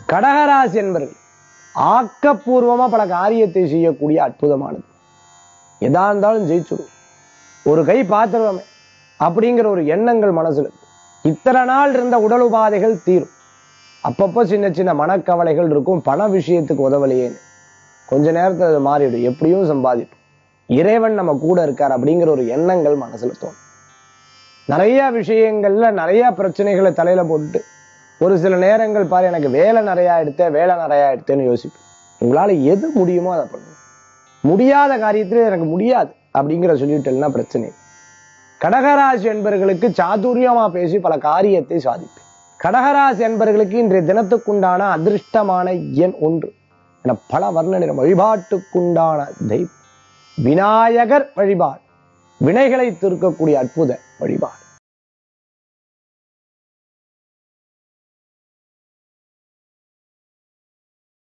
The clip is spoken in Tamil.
கடகராசி என்பர்கள் ஆக்கப்பூர்வமா பல காரியத்தை செய்யக்கூடிய அற்புதமானது எதா இருந்தாலும் ஜெயிச்சுடும் ஒரு கை பாத்திரமே அப்படிங்கிற ஒரு எண்ணங்கள் மனசுல இருக்கும். இத்தனை நாள் இருந்த உடல் உபாதைகள் தீரும் அப்பப்போ சின்ன சின்ன மனக்கவலைகள் இருக்கும் பண விஷயத்துக்கு உதவலையேன்னு கொஞ்ச நேரத்துல அது மாறிடும் எப்படியும் சம்பாதிப்போம் இறைவன் நம்ம கூட இருக்கார் அப்படிங்கிற ஒரு எண்ணங்கள் மனசுல தோணும் நிறைய விஷயங்கள்ல நிறைய பிரச்சனைகளை தலையில போட்டுட்டு ஒரு சில நேரங்கள் பாரு எனக்கு வேலை நிறைய எடுத்த வேலை நிறைய எடுத்தேன்னு யோசிப்பேன் உங்களால எது முடியுமோ அதை பண்ணுங்க முடியாத காரியத்துல எனக்கு முடியாது அப்படிங்கிற சொல்லிவிட்டேன்னா பிரச்சனை இல்லை. கடகராசி என்பர்களுக்கு சாதுரியமா பேசி பல காரியத்தை சாதிப்பேன் கடகராசி என்பர்களுக்கு இன்றைய தினத்துக்குண்டான அதிர்ஷ்டமான எண் ஒன்று என பல வர்ண நிறம் வழிபாட்டுக்குண்டான தெய்வம் விநாயகர் வழிபாடு வினைகளை தீர்க்கக்கூடிய அற்புத வழிபாடு